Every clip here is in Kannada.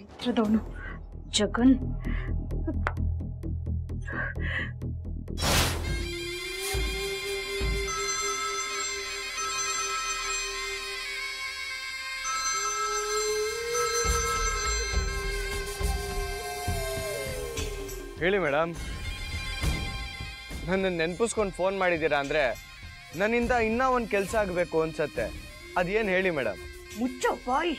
ಹತ್ರದವನು ಜಗನ್ ಹೇಳಿ ಮೇಡಮ್ ನನ್ನ ನೆನ್ಪಿಸ್ಕೊಂಡು ಫೋನ್ ಮಾಡಿದ್ದೀರಾ ಅಂದರೆ ನನ್ನಿಂದ ಇನ್ನೂ ಒಂದು ಕೆಲಸ ಆಗಬೇಕು ಅನ್ಸತ್ತೆ ಅದೇನು ಹೇಳಿ ಮೇಡಮ್ ಮುಚ್ಚೋ ಬಾಯಿ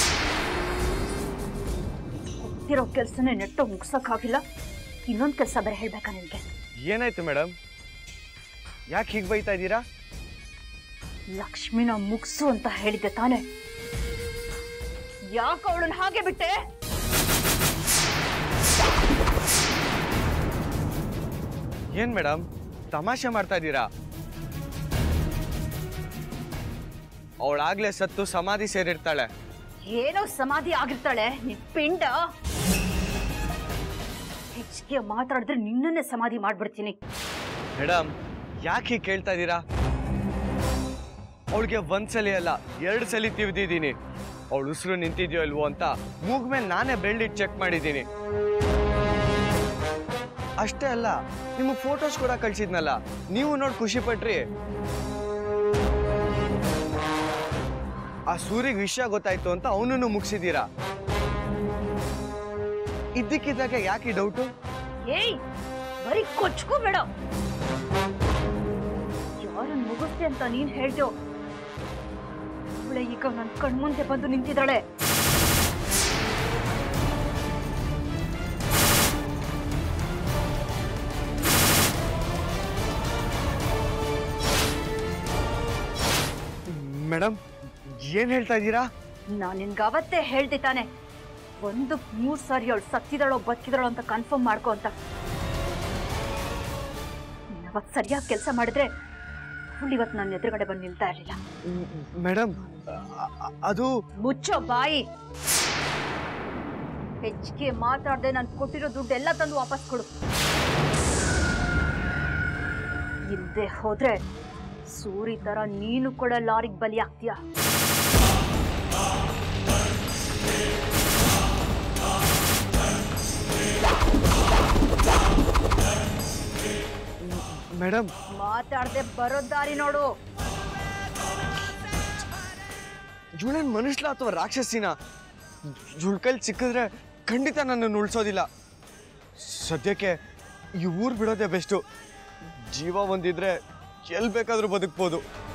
ಗೊತ್ತಿರೋ ಕೆಲಸನೇ ನೆಟ್ಟು ಮುಗ್ಸಕ್ಕಾಗಿಲ್ಲ ಇನ್ನೊಂದು ಕೆಲಸ ಬೇರೆ ಹೇಳ್ಬೇಕಾ ನಿನ್ಗೆ ಏನಾಯ್ತು ಮೇಡಮ್ ಯಾಕೆ ಹೀಗೆ ಬೈತಾ ಇದ್ದೀರಾ ಲಕ್ಷ್ಮಿನ ಮುಗ್ಸು ಅಂತ ಹೇಳಿದ್ದೆ ತಾನೆ ಯಾಕೆ ಅವಳನ್ನ ಹಾಗೆ ಬಿಟ್ಟೆ ಏನು ಮೇಡಮ್ ತಮಾಷೆ ಮಾಡ್ತಾ ಇದ್ದೀರಾ ಅವಳಾಗ್ಲೇ ಸತ್ತು ಸಮಾಧಿ ಸೇರಿರ್ತಾಳೆ ಏನೋ ಸಮಾಧಿ ಆಗಿರ್ತಾಳೆ ನಿನ್ ಪಿಂಡ ಹೆಚ್ಚಿಗೆ ಮಾತಾಡಿದ್ರೆ ನಿನ್ನನ್ನೇ ಸಮಾಧಿ ಮಾಡ್ಬಿಡ್ತೀನಿ ಮೇಡಮ್ ಯಾಕೆ ಹೀಗೆ ಕೇಳ್ತಾ ಇದ್ದೀರಾ ಅವಳಿಗೆ ಒಂದ್ಸಲಿ ಅಲ್ಲ ಎರಡು ಸಲ ತಿವಿದಿದ್ದೀನಿ ಅವಳು ಉಸಿರು ನಿಂತಿದ್ಯೋ ಇಲ್ವೋ ಅಂತ ಮೂಗ್ ಮೇಲೆ ನಾನೇ ಬೆಳ್ಳಿಟ್ಟು ಚೆಕ್ ಮಾಡಿದ್ದೀನಿ ಅಷ್ಟೇ ಅಲ್ಲ ನಿಮಗೆ ಫೋಟೋಸ್ ಕೂಡ ಕಳ್ಸಿದ್ನಲ್ಲ ನೀವು ನೋಡಿ ಖುಷಿ ಪಟ್ರಿ ಆ ಸೂರಿಗೆ ವಿಷಯ ಗೊತ್ತಾಯ್ತು ಅಂತ ಅವನನ್ನು ಮುಗಿಸಿದ್ದೀರಾ ಇದ್ದಕ್ಕಿದ್ದಾಗ ಯಾಕೆ ಡೌಟು ಏಯ್ ಬರೀ ಕೊಚ್ಕೋಬೇಡ ಯಾರನ್ನ ಮುಗಿಸ್ತೆ ಅಂತ ನೀನ್ ಹೇಳ್ದೋ ಅವಳೆ ಈಗ ನನ್ ಕಣ್ಮುಂದೆ ಬಂದು ನಿಂತಿದ್ದಾಳೆ ಮೇಡಮ್ ಏನ್ ಹೇಳ್ತಾ ಇದ್ದೀರಾ ನಾನ್ ನಿನ್ಗೆ ಅವತ್ತೇ ಹೇಳ್ದೆ ತಾನೆ ಒಂದು ಮೂರ್ ಸಾರಿ ಅವಳು ಸತ್ತಿದಳೋ ಬದುಕಿದಳೋ ಅಂತ ಕನ್ಫರ್ಮ್ ಮಾಡ್ಕೊ ಅಂತ ನೀನ್ ಅವತ್ ಸರಿಯಾಗಿ ಕೆಲಸ ಮಾಡಿದ್ರೆ ಅವಳು ಇವತ್ತು ನನ್ನ ಎದುರುಗಡೆ ಬಂದು ನಿಲ್ತಾ ಇರ್ಲಿಲ್ಲ ಮೇಡಮ್ ಅದು ಮುಚ್ಚೋ ಬಾಯಿ ಹೆಚ್ಚಿಗೆ ಮಾತಾಡದೆ ನಾನು ಕೊಟ್ಟಿರೋ ದುಡ್ಡು ಎಲ್ಲ ತಂದು ವಾಪಸ್ ಕೊಡು ಇಲ್ದೆ ಹೋದ್ರೆ ಸೂರಿ ತರ ನೀನು ಕೂಡ ಲಾರಿಗೆ ಬಲಿ ಆಗ್ತೀಯ ಮೇಡಮ್ ಮಾತಾಡದೆ ಬರೋ ದಾರಿ ನೋಡು ಇವಳೇನ್ ಮನುಷ್ಯಲ ಅಥವಾ ರಾಕ್ಷಸಿನ ಜುಳ್ಕಲ್ ಸಿಕ್ಕಿದ್ರೆ ಖಂಡಿತ ನನ್ನನ್ನು ಉಳಿಸೋದಿಲ್ಲ ಸದ್ಯಕ್ಕೆ ಈ ಊರು ಬಿಡೋದೇ ಬೆಸ್ಟು ಜೀವ ಒಂದಿದ್ರೆ ಎಲ್ಲಿ ಬೇಕಾದ್ರೂ ಬದುಕ್ಬೋದು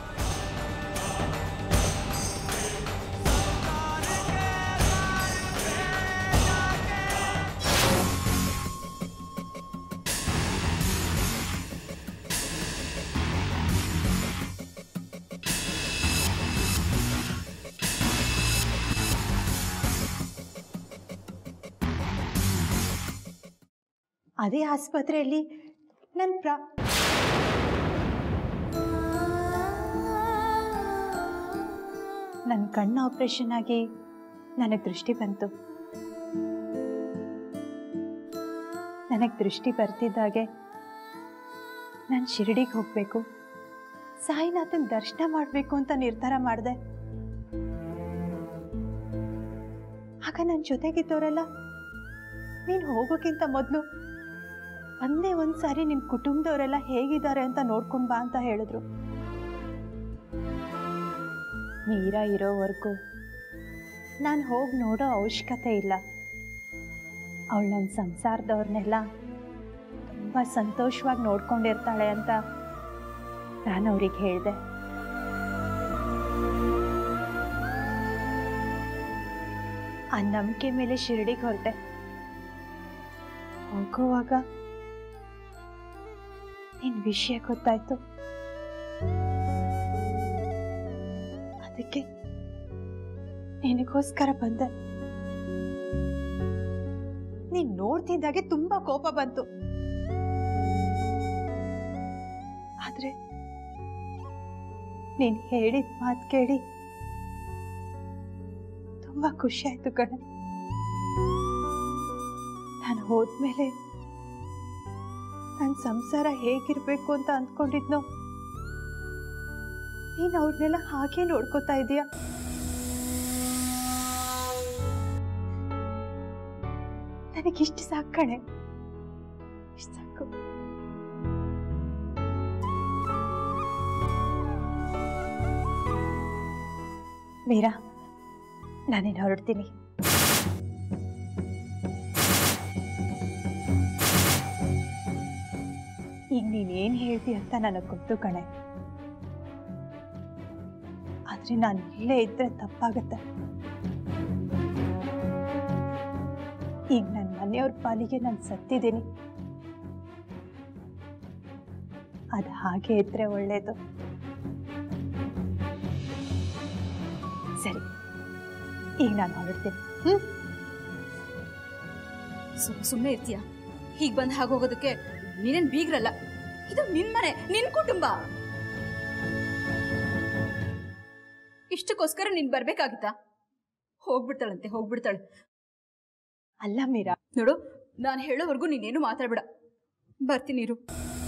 ಅದೇ ಆಸ್ಪತ್ರೆಯಲ್ಲಿ ನನ್ನ ಪ್ರಾ ನನ್ನ ಕಣ್ಣು ಆಪ್ರೇಷನ್ ಆಗಿ ನನಗೆ ದೃಷ್ಟಿ ಬಂತು ನನಗೆ ದೃಷ್ಟಿ ಬರ್ತಿದ್ದಾಗೆ ನಾನು ಶಿರಡಿಗೆ ಹೋಗಬೇಕು ಸಾಯಿನಾಥನ ದರ್ಶನ ಮಾಡಬೇಕು ಅಂತ ನಿರ್ಧಾರ ಮಾಡಿದೆ ಆಗ ನನ್ನ ಜೊತೆಗಿದ್ದವರೆಲ್ಲ ನೀನು ಹೋಗೋಕ್ಕಿಂತ ಮೊದಲು ಒಂದೇ ಒಂದು ಸಾರಿ ನಿಮ್ಮ ಕುಟುಂಬದವರೆಲ್ಲ ಹೇಗಿದ್ದಾರೆ ಅಂತ ನೋಡ್ಕೊಂಡು ಬಾ ಅಂತ ಹೇಳಿದ್ರು ಮೀರಾ ಇರೋವರೆಗೂ ನಾನು ಹೋಗಿ ನೋಡೋ ಅವಶ್ಯಕತೆ ಇಲ್ಲ ಅವಳು ನನ್ನ ಸಂಸಾರದವ್ರನ್ನೆಲ್ಲ ತುಂಬ ಸಂತೋಷವಾಗಿ ನೋಡ್ಕೊಂಡಿರ್ತಾಳೆ ಅಂತ ನಾನು ಅವ್ರಿಗೆ ಹೇಳಿದೆ ಆ ನಂಬಿಕೆ ಮೇಲೆ ಶಿರಡಿಗೆ ಹೊರಟೆ ಹೋಗುವಾಗ ನಿನ್ ವಿಷಯ ಗೊತ್ತಾಯ್ತು ಅದಕ್ಕೆ ನಿನಗೋಸ್ಕರ ಬಂದೆ ನೀನ್ ನೋಡ್ತಿದ್ದಾಗೆ ತುಂಬಾ ಕೋಪ ಬಂತು ಆದ್ರೆ ನೀನ್ ಹೇಳಿದ ಮಾತು ಕೇಳಿ ತುಂಬಾ ಖುಷಿ ಆಯ್ತು ಕಣ ನಾನು ಹೋದ್ಮೇಲೆ ನನ್ನ ಸಂಸಾರ ಹೇಗಿರ್ಬೇಕು ಅಂತ ಅಂದ್ಕೊಂಡಿದ್ನೋ ನೀನು ಅವ್ರನ್ನೆಲ್ಲ ಹಾಗೆ ನೋಡ್ಕೋತಾ ಇದೀಯ ನನಗಿಷ್ಟು ಸಾಕು ಕಣೆ ಇಷ್ಟು ಸಾಕು ಮೀರಾ ನಾನೇನು ಹೊರಡ್ತೀನಿ ಈಗ ನೀನೇನು ಹೇಳ್ತಿ ಅಂತ ನನಗೆ ಗೊತ್ತು ಕಣೆ ಆದ್ರೆ ನಾನು ಇಲ್ಲೇ ಇದ್ರೆ ತಪ್ಪಾಗತ್ತೆ ಈಗ ನನ್ನ ಮನೆಯವ್ರ ಪಾಲಿಗೆ ನಾನು ಸತ್ತಿದ್ದೀನಿ ಅದು ಹಾಗೆ ಇದ್ರೆ ಒಳ್ಳೇದು ಸರಿ ಈಗ ನಾನು ಹೊರಡ್ತೀನಿ ಹ್ಮ್ ಸುಮ್ ಸುಮ್ಮನೆ ಇರ್ತೀಯ ಹೀಗೆ ಬಂದು ಹಾಗೋಗೋದಕ್ಕೆ ನೀನೇನ್ ಬೀಗ್ರಲ್ಲ ಇದು ನಿನ್ ಮನೆ ನಿನ್ ಕುಟುಂಬ ಇಷ್ಟಕ್ಕೋಸ್ಕರ ನೀನ್ ಬರ್ಬೇಕಾಗಿತ್ತಾ ಹೋಗ್ಬಿಡ್ತಾಳಂತೆ ಹೋಗ್ಬಿಡ್ತಾಳೆ ಅಲ್ಲ ಮೀರಾ ನೋಡು ನಾನು ಹೇಳೋವರೆಗೂ ನೀನೇನು ಮಾತಾಡ್ಬೇಡ ಬರ್ತೀನಿ ಇರು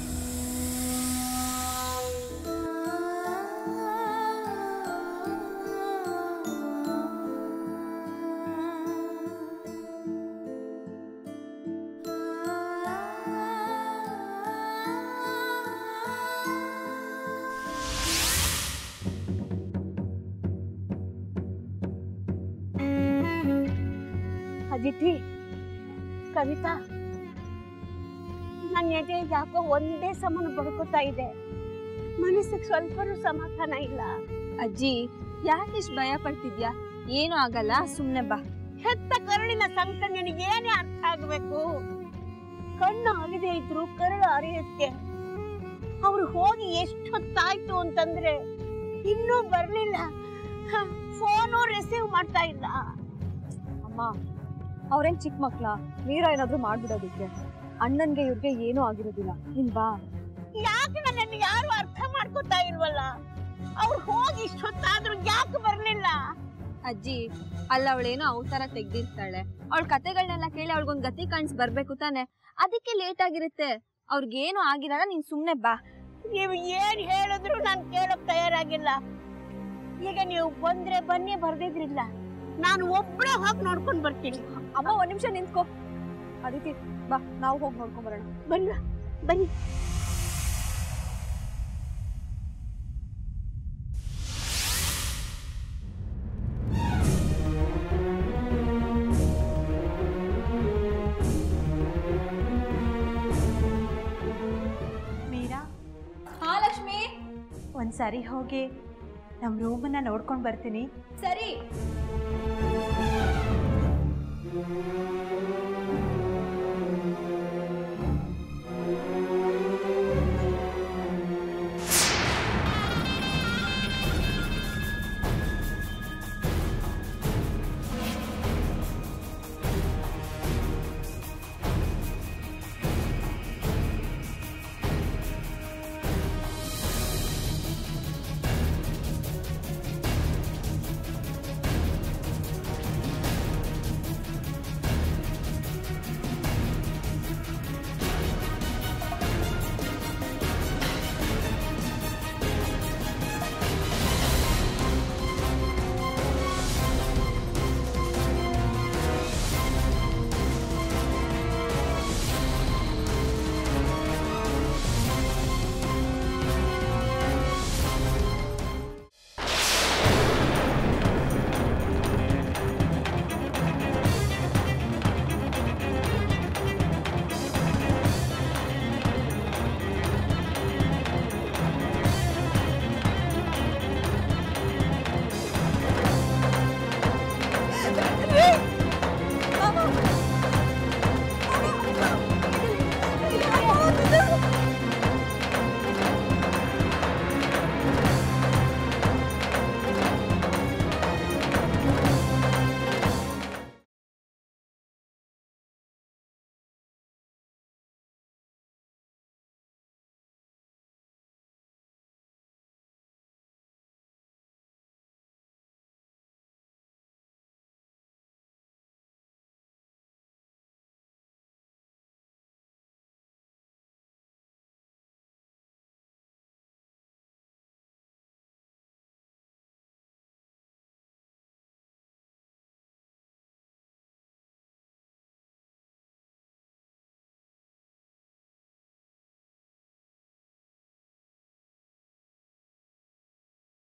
ಅದಿತಿ ಕವಿತಾ ನನ್ನ ಎದೆ ಯಾಕೋ ಒಂದೇ ಸಮನ ಬಡ್ಕೋತಾ ಇದೆ ಮನಸ್ಸಿಗೆ ಸ್ವಲ್ಪನೂ ಸಮಾಧಾನ ಇಲ್ಲ ಅಜ್ಜಿ ಯಾಕಿಷ್ಟು ಭಯ ಪಡ್ತಿದ್ಯಾ ಏನು ಆಗಲ್ಲ ಸುಮ್ನೆ ಬಾ ಹೆತ್ತ ಕರುಳಿನ ಸಂಕಟ ನಿನಗೆ ಏನೇ ಅರ್ಥ ಆಗ್ಬೇಕು ಕಣ್ಣು ಅಗದೆ ಇದ್ರು ಕರುಳು ಅರಿಯುತ್ತೆ ಅವ್ರು ಹೋಗಿ ಎಷ್ಟೊತ್ತಾಯ್ತು ಅಂತಂದ್ರೆ ಇನ್ನೂ ಬರ್ಲಿಲ್ಲ ಫೋನು ರಿಸೀವ್ ಮಾಡ್ತಾ ಇಲ್ಲ ಅಮ್ಮ ಅವ್ರೇನ್ ಚಿಕ್ಕ ಮಕ್ಳ ಮೀರಾ ಏನಾದ್ರೂ ಮಾಡ್ಬಿಡೋದಿಕ್ಕೆ ಅಣ್ಣನ್ಗೆ ಇವ್ರಿಗೆ ಏನೂ ಆಗಿರೋದಿಲ್ಲ ನೀನ್ ಬಾ ಯಾಕೆ ನನ್ನನ್ನು ಯಾರು ಅರ್ಥ ಮಾಡ್ಕೊತಾ ಇಲ್ವಲ್ಲ ಅವ್ರು ಹೋಗಿ ಇಷ್ಟೊತ್ತಾದ್ರೂ ಯಾಕೆ ಬರ್ಲಿಲ್ಲ ಅಜ್ಜಿ ಅಲ್ಲ ಅವಳೇನೋ ಅವತಾರ ತೆಗ್ದಿರ್ತಾಳೆ ಅವಳ ಕತೆಗಳನ್ನೆಲ್ಲ ಕೇಳಿ ಅವಳಿಗೊಂದ್ ಗತಿ ಕಾಣಿಸ್ ಬರ್ಬೇಕು ತಾನೆ ಅದಕ್ಕೆ ಲೇಟ್ ಆಗಿರುತ್ತೆ ಅವ್ರಿಗೇನು ಆಗಿರಲ್ಲ ನೀನ್ ಸುಮ್ನೆ ಬಾ ನೀವು ಏನ್ ಹೇಳಿದ್ರು ನಾನು ಕೇಳಕ್ ತಯಾರಾಗಿಲ್ಲ ಈಗ ನೀವು ಬಂದ್ರೆ ಬನ್ನಿ ಬರ್ದಿದ್ರಿಲ್ಲ ನಾನು ಒಬ್ಳೆ ಹೋಗಿ ನೋಡ್ಕೊಂಡ್ ಬರ್ತೀನಿ ಅಮ್ಮ ಒಂದ್ ನಿಮಿಷ ನಿಂತ್ಕೋ ಅದಕ್ಕೆ ಬಾ ನಾವು ಹೋಗಿ ನೋಡ್ಕೊಂಡ್ ಬರೋಣ ಬನ್ನಿ ಬನ್ನಿ ಮೀರಾ ಹಾ ಲಕ್ಷ್ಮಿ ಒಂದ್ಸಾರಿ ಹೋಗಿ ನಮ್ಮ ರೂಮನ್ನ ನೋಡ್ಕೊಂಡು ಬರ್ತೀನಿ ಸರಿ